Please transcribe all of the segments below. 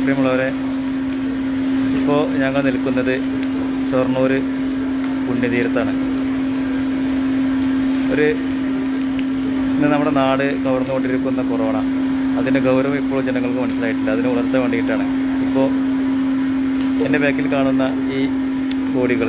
പ്രിയമുള്ളവരെ ഇപ്പോൾ ഞങ്ങൾ നിൽക്കുന്നത് ഷൊർണൂർ പുണ്യതീരത്താണ് ഒരു ഇന്ന് നമ്മുടെ നാട് കവർന്നുകൊണ്ടിരിക്കുന്ന കൊറോണ അതിൻ്റെ ഗൗരവം ഇപ്പോൾ ജനങ്ങൾക്ക് മനസ്സിലായിട്ടില്ല അതിനെ ഉണർത്താൻ വേണ്ടിയിട്ടാണ് ഇപ്പോൾ എൻ്റെ ബാക്കിൽ കാണുന്ന ഈ ബോഡികൾ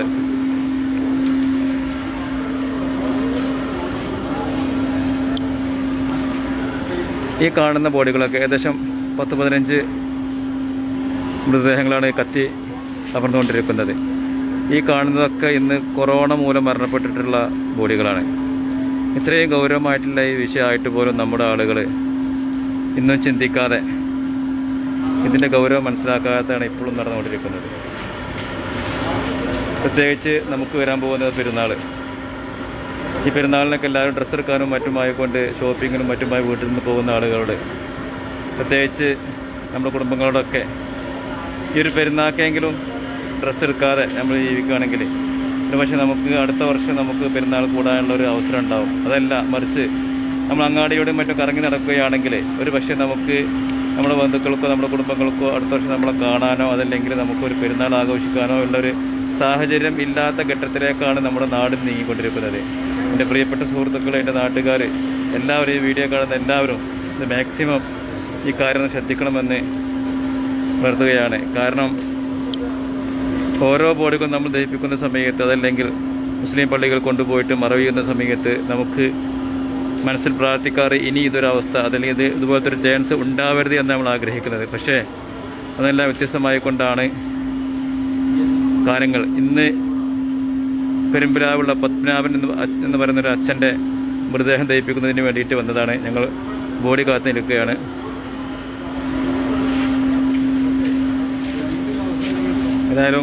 ഈ കാണുന്ന ബോഡികളൊക്കെ ഏകദേശം പത്ത് പതിനഞ്ച് മൃതദേഹങ്ങളാണ് കത്തി അമർന്നുകൊണ്ടിരിക്കുന്നത് ഈ കാണുന്നതൊക്കെ ഇന്ന് കൊറോണ മൂലം മരണപ്പെട്ടിട്ടുള്ള ബോഡികളാണ് ഇത്രയും ഗൗരവമായിട്ടുള്ള ഈ വിഷയമായിട്ട് പോലും നമ്മുടെ ആളുകൾ ഇന്നും ചിന്തിക്കാതെ ഇതിൻ്റെ ഗൗരവം മനസ്സിലാക്കാത്തതാണ് ഇപ്പോഴും നടന്നുകൊണ്ടിരിക്കുന്നത് പ്രത്യേകിച്ച് നമുക്ക് വരാൻ പോകുന്നത് പെരുന്നാൾ ഈ പെരുന്നാളിനൊക്കെ എല്ലാവരും ഡ്രസ്സ് എടുക്കാനും മറ്റുമായിക്കൊണ്ട് ഷോപ്പിങ്ങിനും മറ്റുമായി വീട്ടിൽ നിന്ന് പോകുന്ന ആളുകളോട് പ്രത്യേകിച്ച് നമ്മുടെ കുടുംബങ്ങളോടൊക്കെ ഈ ഒരു പെരുന്നാക്കെങ്കിലും ഡ്രസ്സ് എടുക്കാതെ നമ്മൾ ജീവിക്കുകയാണെങ്കിൽ ഒരു പക്ഷേ നമുക്ക് അടുത്ത വർഷം നമുക്ക് പെരുന്നാൾ കൂടാനുള്ള ഒരു അവസരം ഉണ്ടാവും അതല്ല മറിച്ച് നമ്മൾ അങ്ങാടിയോടും മറ്റും കറങ്ങി നടക്കുകയാണെങ്കിൽ ഒരു പക്ഷേ നമുക്ക് നമ്മുടെ ബന്ധുക്കൾക്കോ നമ്മുടെ കുടുംബങ്ങൾക്കോ അടുത്ത വർഷം നമ്മളെ കാണാനോ അതല്ലെങ്കിൽ നമുക്കൊരു പെരുന്നാൾ ആഘോഷിക്കാനോ ഉള്ളൊരു സാഹചര്യം ഇല്ലാത്ത ഘട്ടത്തിലേക്കാണ് നമ്മുടെ നാട് നീങ്ങിക്കൊണ്ടിരിക്കുന്നത് എൻ്റെ പ്രിയപ്പെട്ട സുഹൃത്തുക്കൾ എൻ്റെ നാട്ടുകാർ എല്ലാവരും ഈ വീഡിയോ കാണുന്ന എല്ലാവരും ഇത് മാക്സിമം ഈ കാര്യം ഒന്ന് ശ്രദ്ധിക്കണമെന്ന് ഉണർത്തുകയാണ് കാരണം ഓരോ ബോഡികളും നമ്മൾ ദഹിപ്പിക്കുന്ന സമയത്ത് അതല്ലെങ്കിൽ മുസ്ലിം പള്ളികൾ കൊണ്ടുപോയിട്ട് മറവ് ചെയ്യുന്ന സമയത്ത് നമുക്ക് മനസ്സിൽ പ്രാർത്ഥിക്കാറ് ഇനി ഇതൊരവസ്ഥ അതല്ലെങ്കിൽ ഇത് ഇതുപോലത്തെ ഒരു ചാൻസ് ഉണ്ടാവരുത് എന്ന് നമ്മൾ ആഗ്രഹിക്കുന്നത് പക്ഷേ അതെല്ലാം വ്യത്യസ്തമായി കൊണ്ടാണ് കാര്യങ്ങൾ ഇന്ന് പെരുമ്പിലാവുള്ള പത്മനാഭൻ എന്ന് അ- എന്ന് പറയുന്ന ഒരു അച്ഛൻ്റെ മൃതദേഹം ദഹിപ്പിക്കുന്നതിന് വേണ്ടിയിട്ട് വന്നതാണ് ഞങ്ങൾ ബോഡി കാത്തു നിൽക്കുകയാണ് ഏതായാലും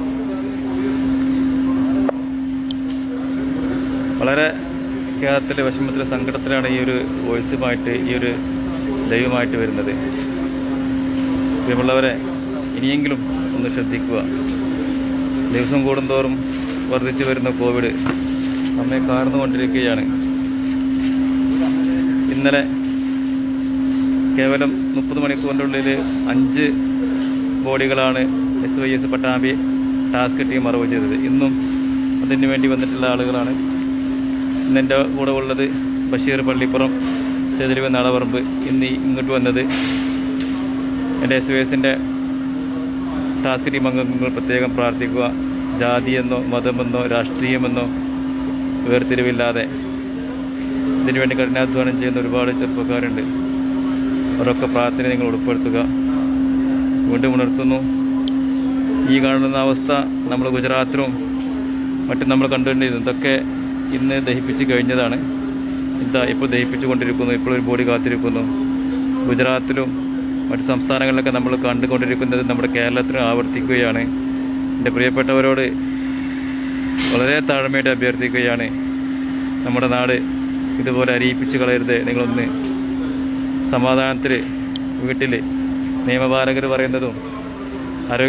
വളരെ കേരളത്തിലെ വിഷമത്തിലെ സങ്കടത്തിലാണ് ഈ ഒരു വോയിസുമായിട്ട് ഈ ഒരു ദൈവമായിട്ട് വരുന്നത് പ്രിയമുള്ളവരെ ഇനിയെങ്കിലും ഒന്ന് ശ്രദ്ധിക്കുക ദിവസം കൂടുന്തോറും വർദ്ധിച്ചു വരുന്ന കോവിഡ് നമ്മെ കാർന്നുകൊണ്ടിരിക്കുകയാണ് ഇന്നലെ കേവലം മുപ്പത് മണിക്കൂറിനുള്ളിൽ അഞ്ച് ബോഡികളാണ് S Y S Pattambi task team മറവ് ചെയ്തത് ഇന്നും അതിന് വേണ്ടി വന്നിട്ടുള്ള ആളുകളാണ് ഇന്ന് എൻ്റെ കൂടെ ഉള്ളത് ബഷീർ പള്ളിപ്പുറം ചെതിരിവ് നാളപറമ്പ് ഇന്ന് ഈ ഇങ്ങോട്ട് വന്നത് എൻ്റെ എസ് വൈ എസിൻ്റെ ടാസ്ക് ടീം അംഗങ്ങൾ പ്രത്യേകം പ്രാർത്ഥിക്കുക ജാതിയെന്നോ മതമെന്നോ രാഷ്ട്രീയമെന്നോ വേർതിരിവില്ലാതെ ഇതിനുവേണ്ടി കഠിനാധ്വാനം ചെയ്യുന്ന ഒരുപാട് ചെറുപ്പക്കാരുണ്ട് അവരൊക്കെ പ്രാർത്ഥന നിങ്ങൾ ഉൾപ്പെടുത്തുക വീണ്ടും ഉണർത്തുന്നു ഈ കാണുന്ന അവസ്ഥ നമ്മൾ ഗുജറാത്തിലും മറ്റും നമ്മൾ കണ്ടുകൊണ്ടിരുന്നു ഇതൊക്കെ ഇന്ന് ദഹിപ്പിച്ച് കഴിഞ്ഞതാണ് ഇതാ ഇപ്പോൾ ദഹിപ്പിച്ചു കൊണ്ടിരിക്കുന്നു ഇപ്പോൾ ഒരു ബോഡി കാത്തിരിക്കുന്നു ഗുജറാത്തിലും മറ്റ് സംസ്ഥാനങ്ങളിലൊക്കെ നമ്മൾ കണ്ടുകൊണ്ടിരിക്കുന്നത് നമ്മുടെ കേരളത്തിലും ആവർത്തിക്കുകയാണ് എൻ്റെ പ്രിയപ്പെട്ടവരോട് വളരെ താഴ്മയായിട്ട് അഭ്യർത്ഥിക്കുകയാണ് നമ്മുടെ നാട് ഇതുപോലെ അരിയിപ്പിച്ച് കളയരുത് നിങ്ങളൊന്ന് സമാധാനത്തിൽ വീട്ടിൽ നിയമപാലകർ പറയുന്നതും